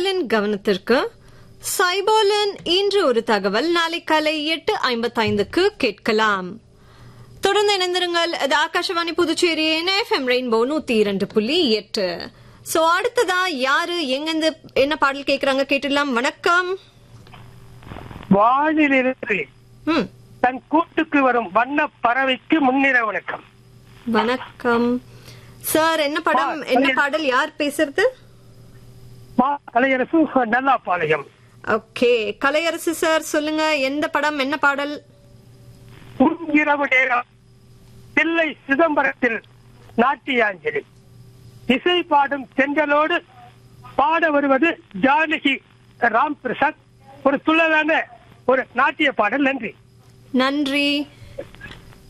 நேயர்களின் கவனத்திற்கு சைபோலன் இன்று ஒரு தகவல் நாளை காலை எட்டு ஐம்பத்தைந்துக்கு கேட்கலாம் தொடர்ந்து இணைந்திருங்கள் அது ஆகாஷவாணி புதுச்சேரி எஃப்எம் ரெயின்போ நூத்தி இரண்டு புள்ளி எட்டு சோ அடுத்ததா யாரு எங்கிருந்து என்ன பாடல் கேக்குறாங்க கேட்டுடலாம் வணக்கம் வானிலிருந்து ம் தன் கூட்டுக்கு வரும் வண்ண பறவைக்கு முன்னிற வணக்கம் வணக்கம் சார் என்ன படம் வா, என்ன சொல்லுங்க. பாடல் யார் பேசுறது மா கலையரசு நல்லாப்பாளையம் ஓகே கலையரசு சார் சொல்லுங்க எந்த படம் என்ன பாடல் உன் இரவு நேரம் தில்லை சிதம்பரத்தில் நாட்டியாஞ்சலி இசை பாடும் செஞ்சலோடு பாட வருவது ஜானகி ராம் பிரசாத் ஒரு துள்ளலான ஒரு நாட்டிய பாடல் நன்றி நன்றி